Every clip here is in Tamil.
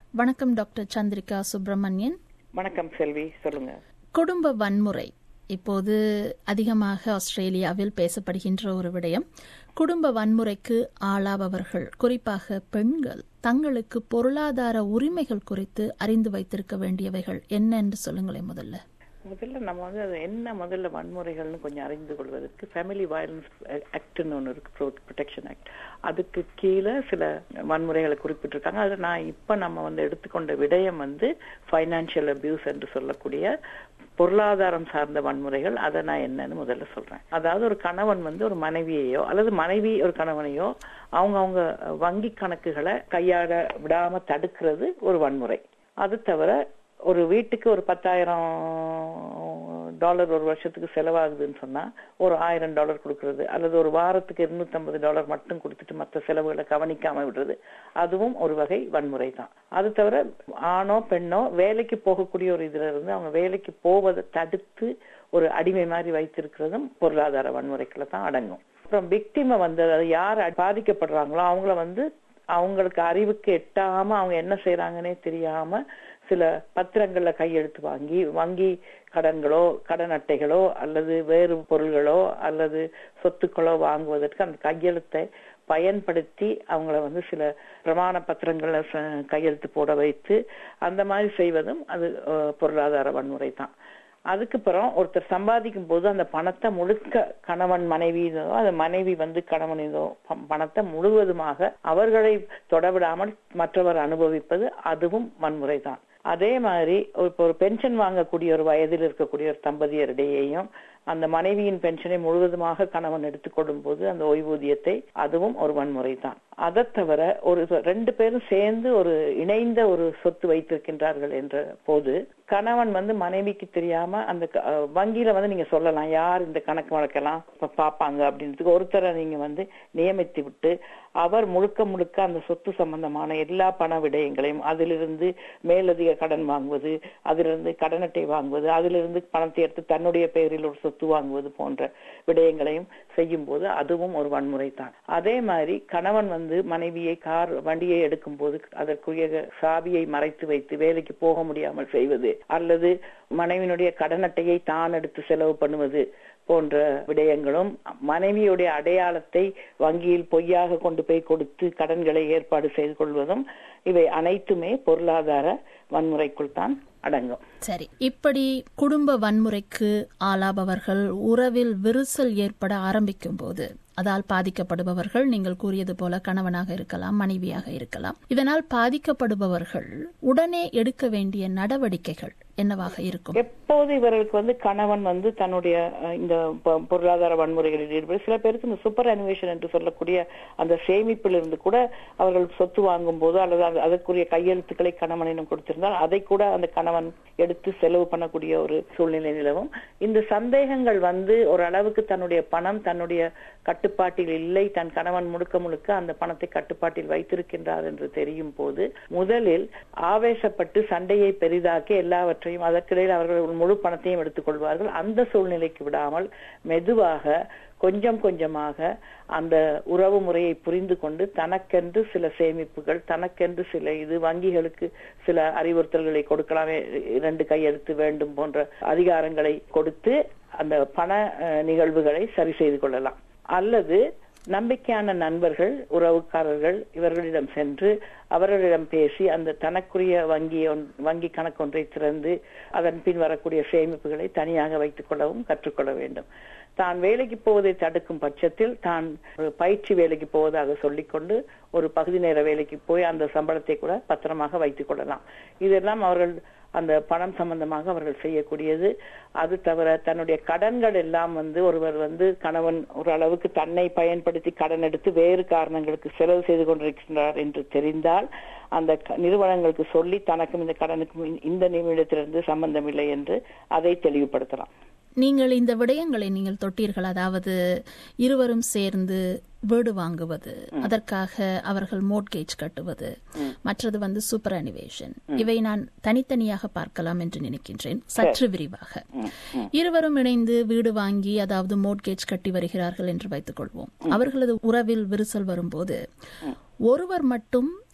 வணக்கம் டாக்டர் சந்திரிகா சுப்பிரமணியன் வணக்கம் செல்வி சொல்லுங்க குடும்ப வன்முறை இப்போது அதிகமாக ஆஸ்திரேலியாவில் பேசப்படுகின்ற ஒரு விடயம் குடும்ப வன்முறைக்கு ஆளாபவர்கள் குறிப்பாக பெண்கள் தங்களுக்கு பொருளாதார உரிமைகள் குறித்து அறிந்து வைத்திருக்க வேண்டியவைகள் என்ன என்று சொல்லுங்களேன் முதல்ல முதல்ல நம்ம வந்து அது என்ன முதல்ல வன்முறைகள்னு கொஞ்சம் அறிந்து கொள்வதற்கு ஃபேமிலி வயலன்ஸ் ஆக்ட்னு ஒன்று இருக்கு ப்ரொடெக்ஷன் ஆக்ட் அதுக்கு கீழே சில வன்முறைகளை குறிப்பிட்டிருக்காங்க அதில் நான் இப்போ நம்ம வந்து எடுத்துக்கொண்ட விடயம் வந்து ஃபைனான்சியல் அபியூஸ் என்று சொல்லக்கூடிய பொருளாதாரம் சார்ந்த வன்முறைகள் அதை நான் என்னன்னு முதல்ல சொல்றேன் அதாவது ஒரு கணவன் வந்து ஒரு மனைவியையோ அல்லது மனைவி ஒரு கணவனையோ அவங்க அவங்க வங்கி கணக்குகளை கையாட விடாம தடுக்கிறது ஒரு வன்முறை அது தவிர ஒரு வீட்டுக்கு ஒரு பத்தாயிரம் டாலர் ஒரு வருஷத்துக்கு செலவாகுதுன்னு சொன்னா ஒரு ஆயிரம் டாலர் கொடுக்கறது அல்லது ஒரு வாரத்துக்கு இருநூத்தம்பது டாலர் மட்டும் கொடுத்துட்டு மற்ற செலவுகளை கவனிக்காம விடுறது அதுவும் ஒரு வகை வன்முறை தான் அது தவிர ஆணோ பெண்ணோ வேலைக்கு போகக்கூடிய ஒரு இதுல இருந்து அவங்க வேலைக்கு போவதை தடுத்து ஒரு அடிமை மாதிரி வைத்திருக்கிறதும் பொருளாதார வன்முறைக்குள்ள தான் அடங்கும் அப்புறம் விக்டிமை வந்து அதாவது யார் பாதிக்கப்படுறாங்களோ அவங்கள வந்து அவங்களுக்கு அறிவுக்கு எட்டாம அவங்க என்ன செய்யறாங்கன்னே தெரியாம சில பத்திரங்கள்ல கையெழுத்து வாங்கி வங்கி கடன்களோ கடன் அட்டைகளோ அல்லது வேறு பொருள்களோ அல்லது சொத்துக்களோ வாங்குவதற்கு அந்த கையெழுத்தை பயன்படுத்தி அவங்கள வந்து சில பிரமாண பத்திரங்களை கையெழுத்து போட வைத்து அந்த மாதிரி செய்வதும் அது பொருளாதார வன்முறை தான் அதுக்கப்புறம் ஒருத்தர் சம்பாதிக்கும் போது அந்த பணத்தை முழுக்க கணவன் மனைவியதோ அந்த மனைவி வந்து கணவனிதோ பணத்தை முழுவதுமாக அவர்களை தொடவிடாமல் மற்றவர் அனுபவிப்பது அதுவும் வன்முறை தான் அதே மாதிரி இப்போ ஒரு பென்ஷன் வாங்கக்கூடிய ஒரு வயதில் இருக்கக்கூடிய ஒரு தம்பதியரிடையேயும் அந்த மனைவியின் பென்ஷனை முழுவதுமாக கணவன் எடுத்துக்கொள்ளும் போது அந்த ஓய்வூதியத்தை அதுவும் ஒரு வன்முறை தான் அதை தவிர ஒரு ரெண்டு பேரும் சேர்ந்து ஒரு இணைந்த ஒரு சொத்து வைத்திருக்கின்றார்கள் என்ற போது கணவன் வந்து மனைவிக்கு தெரியாம அந்த வங்கியில வந்து நீங்க சொல்லலாம் யார் இந்த கணக்கு வழக்கெல்லாம் பாப்பாங்க அப்படின்றதுக்கு ஒருத்தரை நீங்க வந்து நியமித்து விட்டு அவர் முழுக்க முழுக்க அந்த சொத்து சம்பந்தமான எல்லா பண விடயங்களையும் அதிலிருந்து மேலதிக கடன் வாங்குவது அதிலிருந்து கடன் அட்டை வாங்குவது அதிலிருந்து பணத்தை எடுத்து தன்னுடைய பெயரில் ஒரு சொத்து வாங்குவது போன்ற விடயங்களையும் செய்யும் போது அதுவும் ஒரு வன்முறை தான் அதே மாதிரி கணவன் வந்து மனைவியை கார் வண்டியை எடுக்கும் போது அதற்குரிய சாவியை மறைத்து வைத்து வேலைக்கு போக முடியாமல் செய்வது அல்லது மனைவியினுடைய கடன் அட்டையை தான் எடுத்து செலவு பண்ணுவது போன்ற விடயங்களும் மனைவியுடைய அடையாளத்தை வங்கியில் பொய்யாக கொண்டு போய் கொடுத்து கடன்களை ஏற்பாடு செய்து கொள்வதும் இவை அனைத்துமே பொருளாதார வன்முறைக்குள் தான் அடங்கும் சரி இப்படி குடும்ப வன்முறைக்கு ஆளாபவர்கள் உறவில் விரிசல் ஏற்பட ஆரம்பிக்கும் போது அதால் பாதிக்கப்படுபவர்கள் நீங்கள் கூறியது போல கணவனாக இருக்கலாம் மனைவியாக இருக்கலாம் இதனால் பாதிக்கப்படுபவர்கள் உடனே எடுக்க வேண்டிய நடவடிக்கைகள் என்னவாக இருக்கும் எப்போது இவர்களுக்கு வந்து கணவன் வந்து தன்னுடைய இந்த பொருளாதார வன்முறைகளில் ஈடுபடு சில பேருக்கு இந்த சூப்பர் அனிவேஷன் என்று சொல்லக்கூடிய அந்த சேமிப்பில் இருந்து கூட அவர்கள் சொத்து வாங்கும் போது அல்லது அதற்குரிய கையெழுத்துக்களை கணவனிடம் கொடுத்திருந்தால் அதை கூட அந்த கணவன் எடுத்து செலவு பண்ணக்கூடிய ஒரு சூழ்நிலை நிலவும் இந்த சந்தேகங்கள் வந்து ஓரளவுக்கு தன்னுடைய பணம் தன்னுடைய கட்டுப்பாட்டில் இல்லை தன் கணவன் முழுக்க முழுக்க அந்த பணத்தை கட்டுப்பாட்டில் வைத்திருக்கின்றார் என்று தெரியும் போது முதலில் ஆவேசப்பட்டு சண்டையை பெரிதாக்கி எல்லாவற்றையும் அதற்கிடையில் அவர்கள் முழு பணத்தையும் எடுத்துக் கொள்வார்கள் அந்த சூழ்நிலைக்கு விடாமல் மெதுவாக கொஞ்சம் கொஞ்சமாக அந்த உறவு முறையை புரிந்து கொண்டு தனக்கென்று சில சேமிப்புகள் தனக்கென்று சில இது வங்கிகளுக்கு சில அறிவுறுத்தல்களை கொடுக்கலாமே இரண்டு கையெழுத்து வேண்டும் போன்ற அதிகாரங்களை கொடுத்து அந்த பண நிகழ்வுகளை சரி செய்து கொள்ளலாம் அல்லது நம்பிக்கையான நண்பர்கள் உறவுக்காரர்கள் இவர்களிடம் சென்று அவர்களிடம் பேசி அந்த தனக்குரிய வங்கி வங்கி கணக்கு ஒன்றை திறந்து அதன் பின் வரக்கூடிய சேமிப்புகளை தனியாக வைத்துக் கொள்ளவும் கற்றுக்கொள்ள வேண்டும் தான் வேலைக்கு போவதை தடுக்கும் பட்சத்தில் தான் ஒரு பயிற்சி வேலைக்கு போவதாக சொல்லிக்கொண்டு ஒரு பகுதி நேர வேலைக்கு போய் அந்த சம்பளத்தை கூட பத்திரமாக வைத்துக் கொள்ளலாம் இதெல்லாம் அவர்கள் அந்த பணம் சம்பந்தமாக அவர்கள் செய்யக்கூடியது அது தவிர தன்னுடைய கடன்கள் எல்லாம் வந்து ஒருவர் வந்து கணவன் ஒரு அளவுக்கு தன்னை பயன்படுத்தி கடன் எடுத்து வேறு காரணங்களுக்கு செலவு செய்து கொண்டிருக்கின்றார் என்று தெரிந்தால் அந்த நிறுவனங்களுக்கு சொல்லி தனக்கும் இந்த கடனுக்கும் இந்த நிமிடத்திலிருந்து சம்பந்தம் இல்லை என்று அதை தெளிவுபடுத்தலாம் நீங்கள் இந்த விடயங்களை நீங்கள் தொட்டீர்கள் அதாவது இருவரும் சேர்ந்து வீடு வாங்குவது அதற்காக அவர்கள் மோட்கேஜ் கட்டுவது மற்றது வந்து சூப்பர் அனிவேஷன் இவை நான் தனித்தனியாக பார்க்கலாம் என்று நினைக்கின்றேன் சற்று விரிவாக இருவரும் இணைந்து வீடு வாங்கி அதாவது மோட்கேஜ் கட்டி வருகிறார்கள் என்று வைத்துக் கொள்வோம் அவர்களது உறவில் விரிசல் வரும்போது ஒருவர் மட்டும்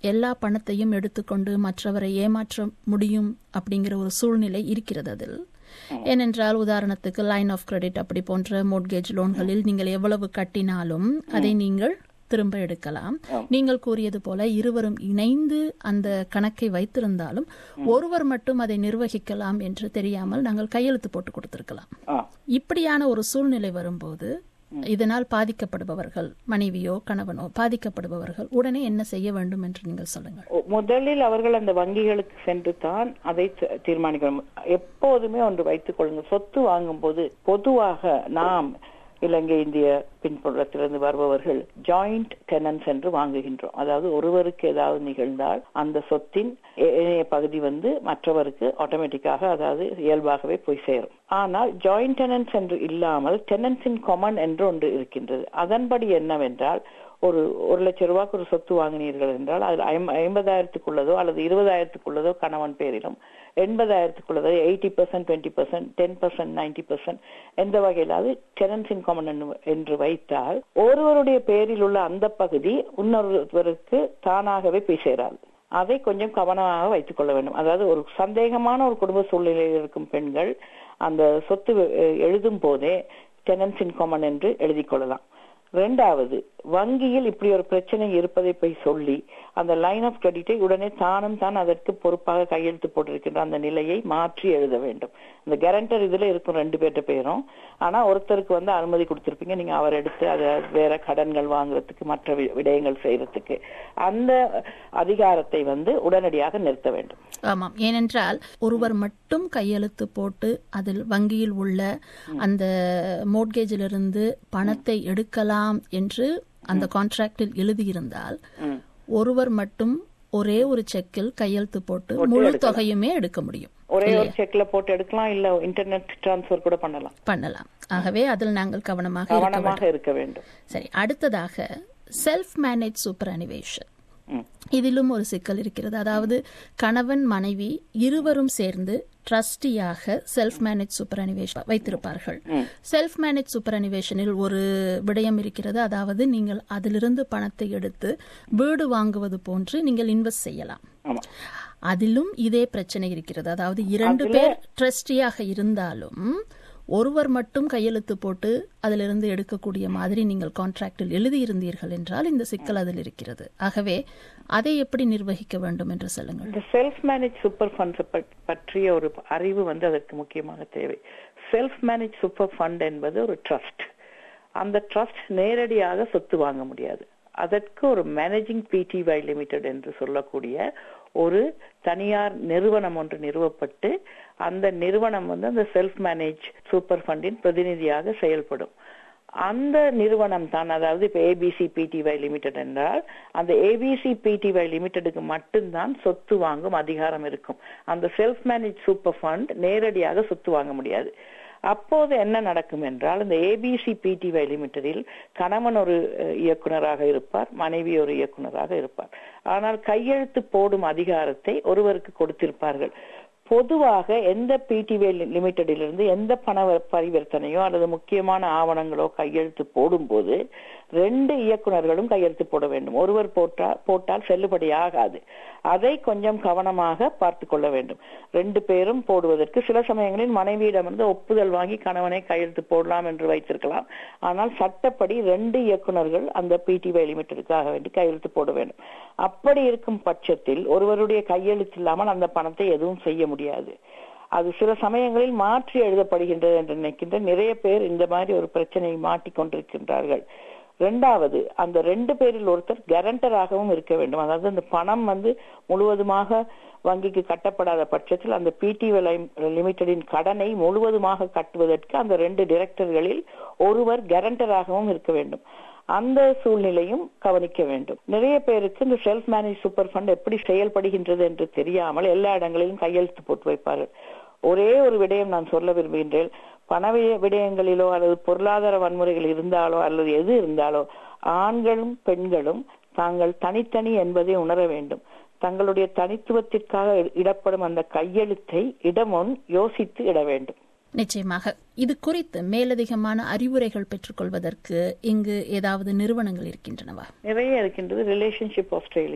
எல்லா பணத்தையும் எடுத்துக்கொண்டு மற்றவரை ஏமாற்ற முடியும் அப்படிங்கிற ஒரு சூழ்நிலை இருக்கிறது அதில் ஏனென்றால் உதாரணத்துக்கு லைன் ஆஃப் கிரெடிட் அப்படி போன்ற மோட்கேஜ் லோன்களில் நீங்கள் எவ்வளவு கட்டினாலும் அதை நீங்கள் திரும்ப எடுக்கலாம் நீங்கள் கூறியது போல இருவரும் இணைந்து அந்த கணக்கை வைத்திருந்தாலும் ஒருவர் மட்டும் அதை நிர்வகிக்கலாம் என்று தெரியாமல் நாங்கள் கையெழுத்து போட்டு கொடுத்திருக்கலாம் ஆ இப்படியான ஒரு சூழ்நிலை வரும்போது இதனால் பாதிக்கப்படுபவர்கள் மனைவியோ கணவனோ பாதிக்கப்படுபவர்கள் உடனே என்ன செய்ய வேண்டும் என்று நீங்கள் சொல்லுங்கள் ஒ- முதலில் அவர்கள் அந்த வங்கிகளுக்கு சென்று தான் அதை த- தீர்மானிக்கணும் எப்போதுமே ஒன்று வைத்துக் கொள்ளுங்க சொத்து வாங்கும்போது பொதுவாக நாம் இலங்கை இந்திய பின்புறத்திலிருந்து வருபவர்கள் ஜாயிண்ட் டெனன்ஸ் என்று வாங்குகின்றோம் அதாவது ஒருவருக்கு ஏதாவது நிகழ்ந்தால் அந்த சொத்தின் ஏ- ஏனைய பகுதி வந்து மற்றவருக்கு ஆட்டோமேட்டிக்காக அதாவது இயல்பாகவே போய் சேரும் ஆனால் ஜாயிண்ட் டெனன்ஸ் என்று இல்லாமல் டெனன்ஸ் இன் காமன் என்று ஒன்று இருக்கின்றது அதன்படி என்னவென்றால் ஒரு ஒரு லட்சம் ரூபாய்க்கு ஒரு சொத்து வாங்கினீர்கள் என்றால் அதில் ஐம்- ஐம்பதாயிரத்துக்குள்ளதோ அல்லது இருபதாயிரத்துக்குள்ளதோ கணவன் பேரிலும் எண்பதாயிரத்துக்குள்ளதோ eighty percent twenty percent ten percent ninety percent எந்த வகையிலாவது டெனன்ஸ் இன் காமன் என்று வைத்தால் ஒருவருடைய பேரில் உள்ள அந்த பகுதி இன்னொருவருக்கு தானாகவே போய் சேராது அதை கொஞ்சம் கவனமாக வைத்துக் கொள்ள வேண்டும் அதாவது ஒரு சந்தேகமான ஒரு குடும்ப சூழ்நிலையில் இருக்கும் பெண்கள் அந்த சொத்து அஹ், எழுதும் போதே டெனன்ஸ் இன் காமன் என்று எழுதிக் கொள்ளலாம் ரெண்டாவது வங்கியில் இப்படி ஒரு பிரச்சனை இருப்பதை போய் சொல்லி அந்த லைன் ஆஃப் கிரெடிட்டை உடனே தானும் தான் அதற்கு பொறுப்பாக கையெழுத்து போட்டிருக்கின்ற அந்த நிலையை மாற்றி எழுத வேண்டும் இந்த கேரண்டர் இதுல இருக்கும் ரெண்டு பேர்ட்ட பேரும் ஆனா ஒருத்தருக்கு வந்து அனுமதி கொடுத்திருப்பீங்க நீங்க அவர் எடுத்து அதை வேற கடன்கள் வாங்குறதுக்கு மற்ற வி- விடயங்கள் செய்யறதுக்கு அந்த அதிகாரத்தை வந்து உடனடியாக நிறுத்த வேண்டும் ஆமாம் ஏனென்றால் ஒருவர் மட்டும் கையெழுத்து போட்டு அதில் வங்கியில் உள்ள அந்த மோட்கேஜிலிருந்து பணத்தை எடுக்கலாம் என்று அந்த கான்ட்ராக்டில் எழுதியிருந்தால் ம். ஒருவர் மட்டும் ஒரே ஒரு செக்கில் கையெழுத்து போட்டு முழு தொகையுமே எடுக்க முடியும் ஒரே ஒரு செக்ல போட்டு எடுக்கலாம் இல்ல இன்டர்நெட் டிரான்ஸ்ஃபர் கூட பண்ணலாம் பண்ணலாம் ஆகவே அதில் நாங்கள் கவனமாக இருக்க வேண்டும் கவனமாக இருக்க வேண்டும் சரி அடுத்ததாக செல்ஃப் மேனேஜ் சூப்பர் அனிவேஷன் ம். இதிலும் ஒரு சிக்கல் இருக்கிறது அதாவது கணவன் மனைவி இருவரும் சேர்ந்து ட்ரஸ்டியாக செல்ஃப் மேனேஜ் சூப்பர் அனிவேஷன் வைத்திருப்பார்கள் செல்ஃப் மேனேஜ் சூப்பர் அனிவேஷனில் ஒரு விடயம் இருக்கிறது அதாவது நீங்கள் அதிலிருந்து பணத்தை எடுத்து வீடு வாங்குவது போன்று நீங்கள் இன்வெஸ்ட் செய்யலாம் ஆமா அதிலும் இதே பிரச்சனை இருக்கிறது அதாவது இரண்டு பேர் ட்ரஸ்டியாக இருந்தாலும் ஒருவர் மட்டும் கையெழுத்து போட்டு அதிலிருந்து எடுக்கக்கூடிய மாதிரி நீங்கள் கான்ட்ராக்டில் எழுதியிருந்தீர்கள் என்றால் இந்த சிக்கல் அதில் இருக்கிறது ஆகவே அதை எப்படி நிர்வகிக்க வேண்டும் என்று சொல்லுங்கள் இந்த செல்ஃப் மேனேஜ் சூப்பர் ஃபண்ட்ஸ் பற்றிய ஒரு அறிவு வந்து அதற்கு முக்கியமாக தேவை செல்ஃப் மேனேஜ் சூப்பர் ஃபண்ட் என்பது ஒரு ட்ரஸ்ட் அந்த ட்ரஸ்ட் நேரடியாக சொத்து வாங்க முடியாது அதற்கு ஒரு மேனேஜிங் பிடிவை லிமிடெட் என்று சொல்லக்கூடிய ஒரு தனியார் நிறுவனம் ஒன்று நிறுவப்பட்டு அந்த நிறுவனம் வந்து அந்த செல்ஃப் மேனேஜ் சூப்பர் ஃபண்டின் பிரதிநிதியாக செயல்படும் அந்த நிறுவனம் தான் அதாவது இப்ப ஏபிசி பிடிவை லிமிடெட் என்றால் அந்த ஏபிசி பிடிவை லிமிடெடுக்கு மட்டும்தான் சொத்து வாங்கும் அதிகாரம் இருக்கும் அந்த செல்ஃப் மேனேஜ் சூப்பர் ஃபண்ட் நேரடியாக சொத்து வாங்க முடியாது அப்போது என்ன நடக்கும் என்றால் இந்த ஏபிசி பிடிவை லிமிடெடில் கணவன் ஒரு அஹ், இயக்குனராக இருப்பார் மனைவி ஒரு இயக்குனராக இருப்பார் ஆனால் கையெழுத்து போடும் அதிகாரத்தை ஒருவருக்கு கொடுத்திருப்பார்கள் பொதுவாக எந்த பிடிவி லிமிடெடிலிருந்து எந்த பண பரிவர்த்தனையோ அல்லது முக்கியமான ஆவணங்களோ கையெழுத்து போடும்போது ரெண்டு இயக்குனர்களும் கையெழுத்து போட வேண்டும் ஒருவர் போட்டா போட்டால் செல்லுபடியாகாது அதை கொஞ்சம் கவனமாக பார்த்து கொள்ள வேண்டும் ரெண்டு பேரும் போடுவதற்கு சில சமயங்களில் மனைவியிடமிருந்து ஒப்புதல் வாங்கி கணவனை கையெழுத்து போடலாம் என்று வைத்திருக்கலாம் ஆனால் சட்டப்படி ரெண்டு இயக்குனர்கள் அந்த பிடிவை லிமிட்டெடுக்காக வேண்டி கையெழுத்து போட வேண்டும் அப்படி இருக்கும் பட்சத்தில் ஒருவருடைய கையெழுத்து இல்லாமல் அந்த பணத்தை எதுவும் செய்ய முடியாது அது சில சமயங்களில் மாற்றி எழுதப்படுகின்றது என்று நினைக்கின்ற நிறைய பேர் இந்த மாதிரி ஒரு பிரச்சனையை மாட்டிக்கொண்டிருக்கின்றார்கள் ரெண்டாவது அந்த ரெண்டு பேரில் ஒருத்தர் கேரண்டராகவும் இருக்க வேண்டும் அதாவது அந்த பணம் வந்து முழுவதுமாக வங்கிக்கு கட்டப்படாத பட்சத்தில் அந்த பிடி லிமிடெடின் கடனை முழுவதுமாக கட்டுவதற்கு அந்த ரெண்டு டிரெக்டர்களில் ஒருவர் கேரண்டராகவும் இருக்க வேண்டும் அந்த சூழ்நிலையும் கவனிக்க வேண்டும் நிறைய பேருக்கு இந்த செல்ஃப் மேனேஜ் சூப்பர் ஃபண்ட் எப்படி செயல்படுகின்றது என்று தெரியாமல் எல்லா இடங்களிலும் கையெழுத்து போட்டு வைப்பார்கள் ஒரே ஒரு விடயம் நான் சொல்ல விரும்புகின்றேன் பண வி- விடயங்களிலோ அல்லது பொருளாதார வன்முறைகள் இருந்தாலோ அல்லது எது இருந்தாலோ ஆண்களும் பெண்களும் தாங்கள் தனித்தனி என்பதை உணர வேண்டும் தங்களுடைய தனித்துவத்திற்காக இ- இடப்படும் அந்த கையெழுத்தை இடமுன் யோசித்து இட வேண்டும் நிச்சயமாக இது குறித்து மேலதிகமான அறிவுரைகள் பெற்றுக்கொள்வதற்கு இங்கு ஏதாவது நிறுவனங்கள் இருக்கின்றனவா நிறைய இருக்கின்றது ரிலேஷன்ஷிப் ஆஸ்திரேலியா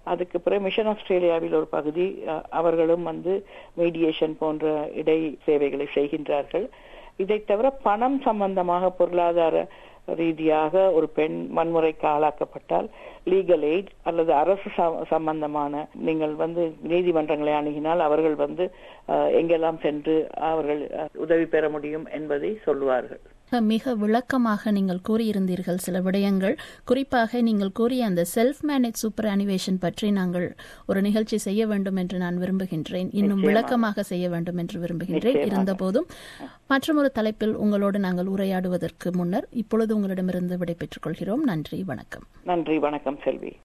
அதுக்கு பிறகு மிஷன் ஆஸ்திரேலியாவில் ஒரு பகுதி அஹ், அவர்களும் வந்து மீடியேஷன் போன்ற இடை சேவைகளை செய்கின்றார்கள் இதை தவிர பணம் சம்பந்தமாக பொருளாதார ரீதியாக ஒரு பெண் வன்முறைக்கு ஆளாக்கப்பட்டால் லீகல் எய்ட் அல்லது அரசு ச- சம்பந்தமான நீங்கள் வந்து நீதிமன்றங்களை அணுகினால் அவர்கள் வந்து அஹ், எங்கெல்லாம் சென்று அவர்கள் அஹ், உதவி பெற முடியும் என்பதை சொல்லுவார்கள் மிக விளக்கமாக நீங்கள் கூறியிருந்தீர்கள் சில விடயங்கள் குறிப்பாக நீங்கள் கூறிய அந்த செல்ஃப் மேனேஜ் சூப்பர் அனிவேஷன் பற்றி நாங்கள் ஒரு நிகழ்ச்சி செய்ய வேண்டும் என்று நான் விரும்புகின்றேன் இன்னும் விளக்கமாக செய்ய வேண்டும் என்று விரும்புகின்றேன் இருந்தபோதும் மற்றொரு தலைப்பில் உங்களோடு நாங்கள் உரையாடுவதற்கு முன்னர் இப்பொழுது உங்களிடமிருந்து விடைபெற்றுக் கொள்கிறோம் நன்றி வணக்கம் நன்றி வணக்கம் செல்வி